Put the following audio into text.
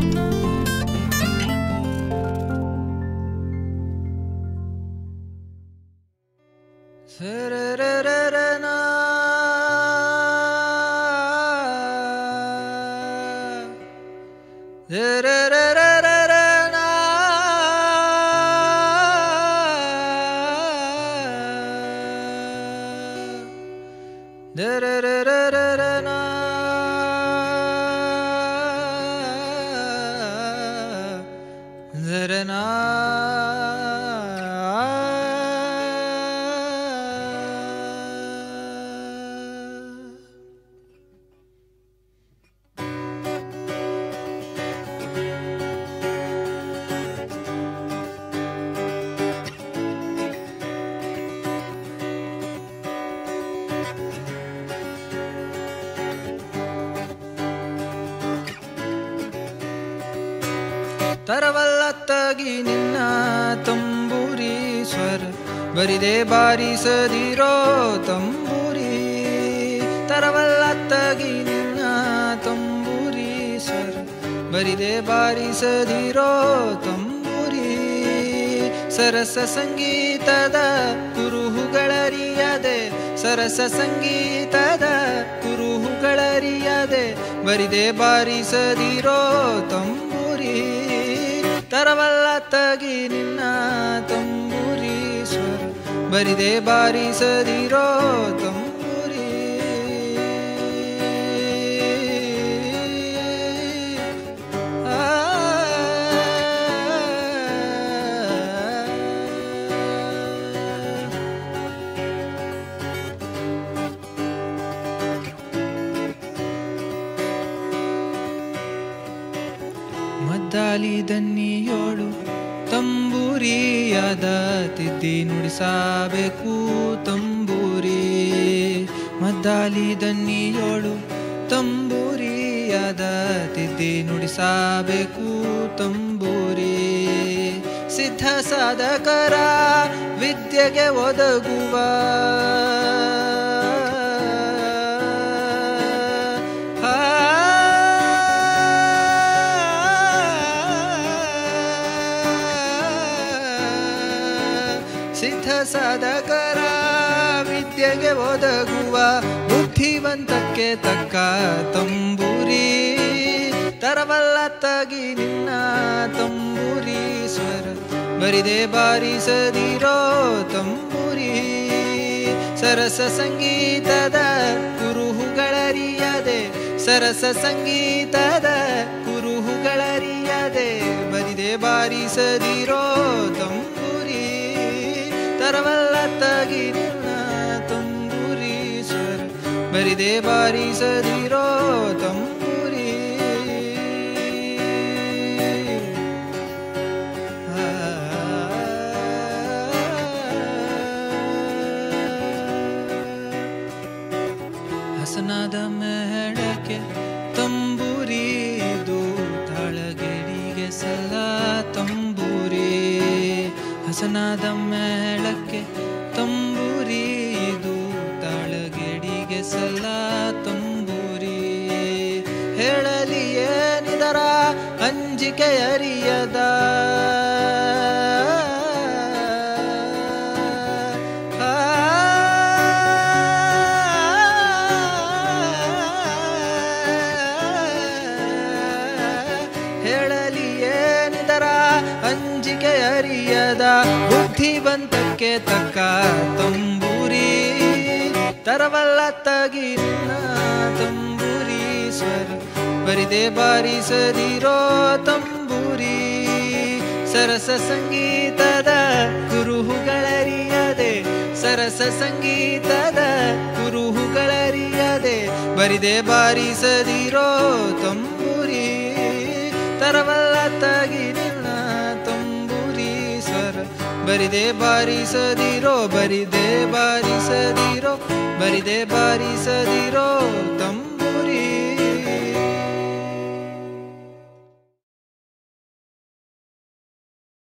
ಸರರರರನ. ರರರರರರನ. ರರರರರರನ. ಜರನಾ ತರವಲ್ಲತ್ತಾಗಿ ನಿನ್ನ ತಂಬೂರಿ ಸ್ವರ ಬರಿದೆ ಬಾರಿಸದಿರೋ ತಂಬೂರಿ ತರವಲ್ಲತ್ತಾಗಿ ನಿನ್ನ ತಂಬೂರಿ ಸ್ವರ ಬರಿದೆ ಬಾರಿಸದಿರೋ ತಂಬೂರಿ ಸರಸ ಸಂಗೀತದ ಕುರುಹುಗಳರಿಯದೆ ಸರಸ ಸಂಗೀತದ ಕುರುಹುಗಳರಿಯದೆ ಬರಿದೆ ಬಾರಿಸದಿರೋ ತಂಬೂರಿ ತರವಲ್ಲತ್ತಾಗಿ ನಿನ್ನ ತಂಬೂರಿ ಸ್ವರ ಬರಿದೆ ಬಾರಿಸದಿರೋ ತಂಬೂರಿ ಆ ಮದ್ದಾಲಿ ದನ್ನಿಯೋಳು ತಂಬೂರಿಯಾದ ತಿದ್ದಿ ನುಡಿಸಬೇಕು ತಂಬೂರಿ ಮದ್ದಾಲಿ ದನ್ನಿಯೋಳು ತಂಬೂರಿಯಾದ ತಿದ್ದಿ ನುಡಿಸಬೇಕು ತಂಬೂರಿ ಸಿದ್ಧ ಸಾಧಕರ ವಿದ್ಯೆಗೆ ಒದಗುವ ಸಿದ್ಧ ಸಾಧಕರ ವಿದ್ಯೆಗೆ ಒದಗುವ ಬುದ್ಧಿವಂತಕ್ಕೆ ತಕ್ಕ ತಂಬೂರಿ ತರವಲ್ಲತ್ತಾಗಿ ನಿನ್ನ ತಂಬೂರಿ ಸ್ವರ ಬರಿದೆ ಬಾರಿಸದಿರೋ ತಂಬೂರಿ ಸರಸ ಸಂಗೀತದ ಕುರುಹುಗಳರಿಯದೆ ಸರಸ ಸಂಗೀತದ ಕುರುಹುಗಳರಿಯದೆ ಬರಿದೆ ಬಾರಿಸದಿರೋ ತಂಬೂರಿ ತರವಲ್ಲತ್ತಾಗಿ ನಿನ್ನ ತಂಬೂರಿ ಸ್ವರ ಬರಿದೆ ಬಾರಿಸದಿರೋ ತಂಬೂರಿ ಹಸನಾದ ಮೇಳಕ್ಕೆ ತಂಬೂರಿದು ತಾಳಗೆಡಿಗೆ ಸಲ ತಂಬೂರಿ ಹಸನಾದ ಮೇಳಕ್ಕೆ ತಂಬೂರಿದು ತಾಳಗೆಡಿಗೆ ಸಲ ತಂಬೂರಿ ಹೇಳಲಿ ಏನಿದರ ಅಂಜಿಕೆ ಅರಿಯದ ಹೇಳಲಿ ಏನಿದರ ಅಂಜಿಕೆ ಅರಿಯದ ಬುದ್ಧಿವಂತಕ್ಕೆ ತಕ್ಕ ತಂಬೂರಿ ತರವಲ್ಲತ್ತಾಗಿ ನಿನ್ನ ತಂಬೂರಿ ಸ್ವರ ಬರಿದೆ ಬಾರಿಸದಿರೋ ತಂಬೂರಿ ಸರಸ ಸಂಗೀತದ ಕುರುಹುಗಳರಿಯದೆ ಸರಸ ಸಂಗೀತದ ಕುರುಹುಗಳರಿಯದೆ ಬರಿದೆ ಬಾರಿಸದಿರೋ ತಂಬೂರಿ ತರವಲ್ಲತ್ತಾಗಿ ನಿನ್ನ ತಂಬೂರಿ ಸ್ವರ ಬರಿದೆ ಬಾರಿಸದಿರೋ ಬರಿದೆ ಬಾರಿಸದಿರೋ ಬರಿದೆ ಬಾರಿಸದಿರೋ ತಂಬೂರಿ